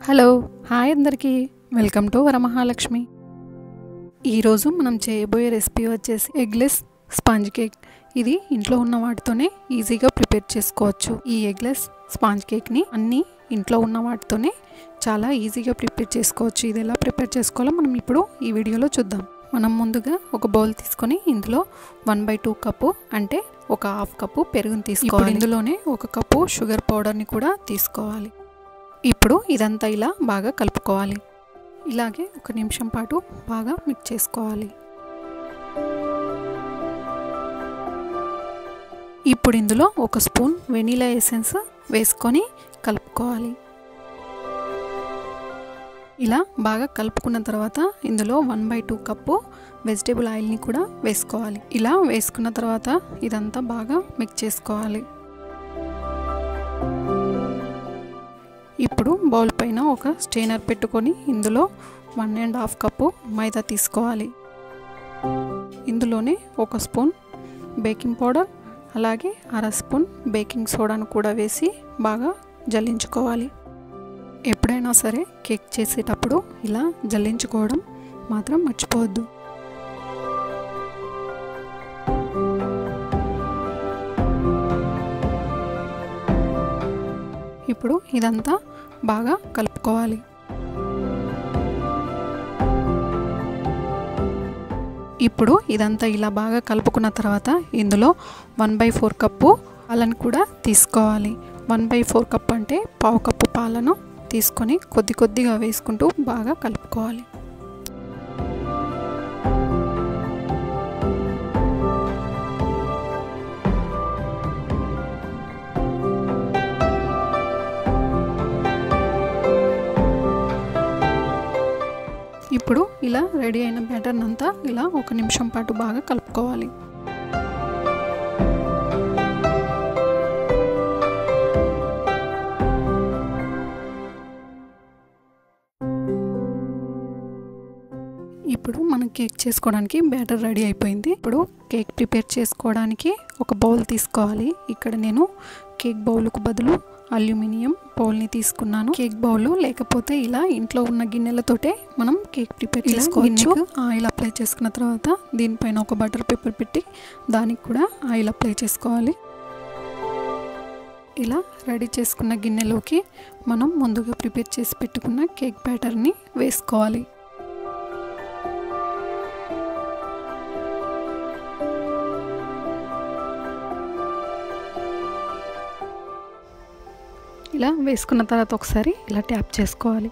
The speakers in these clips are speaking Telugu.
హలో హాయ్ అందరికీ వెల్కమ్ టు వరమహాలక్ష్మి ఈరోజు మనం చేయబోయే రెసిపీ వచ్చేసి ఎగ్లెస్ స్పాంజ్ కేక్ ఇది ఇంట్లో ఉన్న వాటితోనే ఈజీగా ప్రిపేర్ చేసుకోవచ్చు ఈ ఎగ్లెస్ స్పాంజ్ కేక్ని అన్నీ ఇంట్లో ఉన్న వాటితోనే చాలా ఈజీగా ప్రిపేర్ చేసుకోవచ్చు ఇది ఎలా ప్రిపేర్ చేసుకోవాలో మనం ఇప్పుడు ఈ వీడియోలో చూద్దాం మనం ముందుగా ఒక బౌల్ తీసుకొని ఇందులో వన్ బై టూ కప్పు అంటే ఒక హాఫ్ కప్పు పెరుగుని తీసుకోవాలి ఇందులోనే ఒక కప్పు షుగర్ పౌడర్ని కూడా తీసుకోవాలి ఇప్పుడు ఇదంతా ఇలా బాగా కలుపుకోవాలి ఇలాగే ఒక నిమిషం పాటు బాగా మిక్స్ చేసుకోవాలి ఇప్పుడు ఇందులో ఒక స్పూన్ వెనీలా ఎసెన్స్ వేసుకొని కలుపుకోవాలి ఇలా బాగా కలుపుకున్న తర్వాత ఇందులో one by two cup vegetable ఆయిల్ని కూడా వేసుకోవాలి ఇలా వేసుకున్న తర్వాత ఇదంతా బాగా మిక్స్ చేసుకోవాలి ఇప్పుడు బౌల్ పైన ఒక స్టెయినర్ పెట్టుకొని ఇందులో one and half cup maida తీసుకోవాలి ఇందులోనే ఒక స్పూన్ బేకింగ్ పౌడర్ అలాగే అర స్పూన్ బేకింగ్ సోడాను కూడా వేసి బాగా జల్లించుకోవాలి ఎప్పుడైనా సరే కేక్ చేసేటప్పుడు ఇలా జల్లించుకోవడం మాత్రం మర్చిపోవద్దు ఇప్పుడు ఇదంతా బాగా కలుపుకోవాలి ఇప్పుడు ఇదంతా ఇలా బాగా కలుపుకున్న తర్వాత ఇందులో వన్ బై ఫోర్ కప్పు పాలను కూడా తీసుకోవాలి వన్ బై ఫోర్ కప్ అంటే పావు కప్పు పాలను తీసుకొని కొద్ది కొద్దిగా వేసుకుంటూ బాగా కలుపుకోవాలి ఇప్పుడు ఇలా రెడీ అయిన బ్యాటర్ అంతా ఇలా ఒక నిమిషం పాటు బాగా కలుపుకోవాలి ఇప్పుడు మనం కేక్ చేసుకోవడానికి బ్యాటర్ రెడీ అయిపోయింది ఇప్పుడు కేక్ ప్రిపేర్ చేసుకోవడానికి ఒక బౌల్ తీసుకోవాలి ఇక్కడ నేను కేక్ బౌల్కు బదులు అల్యూమినియం బౌల్ని తీసుకున్నాను కేక్ బౌల్ లేకపోతే ఇలా ఇంట్లో ఉన్న గిన్నెలతోటే మనం కేక్ ప్రిపేర్ చేసుకోవచ్చు ఆయిల్ అప్లై చేసుకున్న తర్వాత దీనిపైన ఒక బటర్ పేపర్ పెట్టి దానికి కూడా ఆయిల్ అప్లై చేసుకోవాలి ఇలా రెడీ చేసుకున్న గిన్నెలోకి మనం ముందుగా ప్రిపేర్ చేసి పెట్టుకున్న కేక్ బ్యాటర్ని వేసుకోవాలి ఇలా వేసుకున్న తర్వాత ఒకసారి ఇలా ట్యాప్ చేసుకోవాలి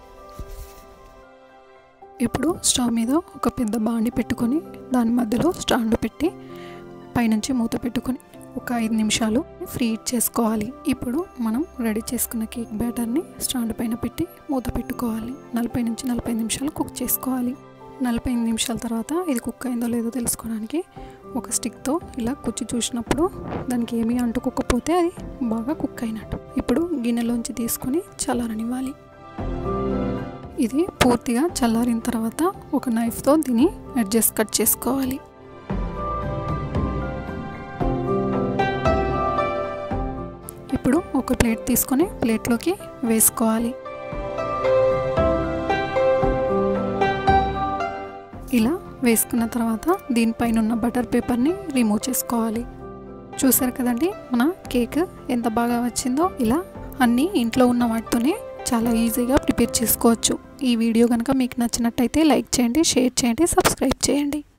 ఇప్పుడు స్టవ్ మీద ఒక పెద్ద బాండి పెట్టుకొని దాని మధ్యలో స్టాండ్ పెట్టి పైనుంచి మూత పెట్టుకొని ఒక ఐదు నిమిషాలు ఫ్రీ హీట్ చేసుకోవాలి ఇప్పుడు మనం రెడీ చేసుకున్న కేక్ బ్యాటర్ని స్టాండ్ పైన పెట్టి మూత పెట్టుకోవాలి నలభై నుంచి నలభై నిమిషాలు కుక్ చేసుకోవాలి నలభై నిమిషాల తర్వాత ఇది కుక్ అయిందో లేదో తెలుసుకోవడానికి ఒక స్టిక్తో ఇలా కుచ్చి చూసినప్పుడు దానికి ఏమీ అంటుకోకపోతే అది బాగా కుక్ అయినట్టు ఇప్పుడు గిన్నెలోంచి తీసుకొని చల్లారనివ్వాలి ఇది పూర్తిగా చల్లారిన తర్వాత ఒక నైఫ్తో దీన్ని అడ్జస్ట్ కట్ చేసుకోవాలి ఇప్పుడు ఒక ప్లేట్ తీసుకొని ప్లేట్లోకి వేసుకోవాలి ఇలా వేసుకున్న తర్వాత దీనిపైన ఉన్న బటర్ పేపర్ని రిమూవ్ చేసుకోవాలి చూసారు కదండి మన కేక్ ఎంత బాగా వచ్చిందో ఇలా అన్నీ ఇంట్లో ఉన్న వాటితోనే చాలా ఈజీగా ప్రిపేర్ చేసుకోవచ్చు ఈ వీడియో కనుక మీకు నచ్చినట్టయితే లైక్ చేయండి షేర్ చేయండి సబ్స్క్రైబ్ చేయండి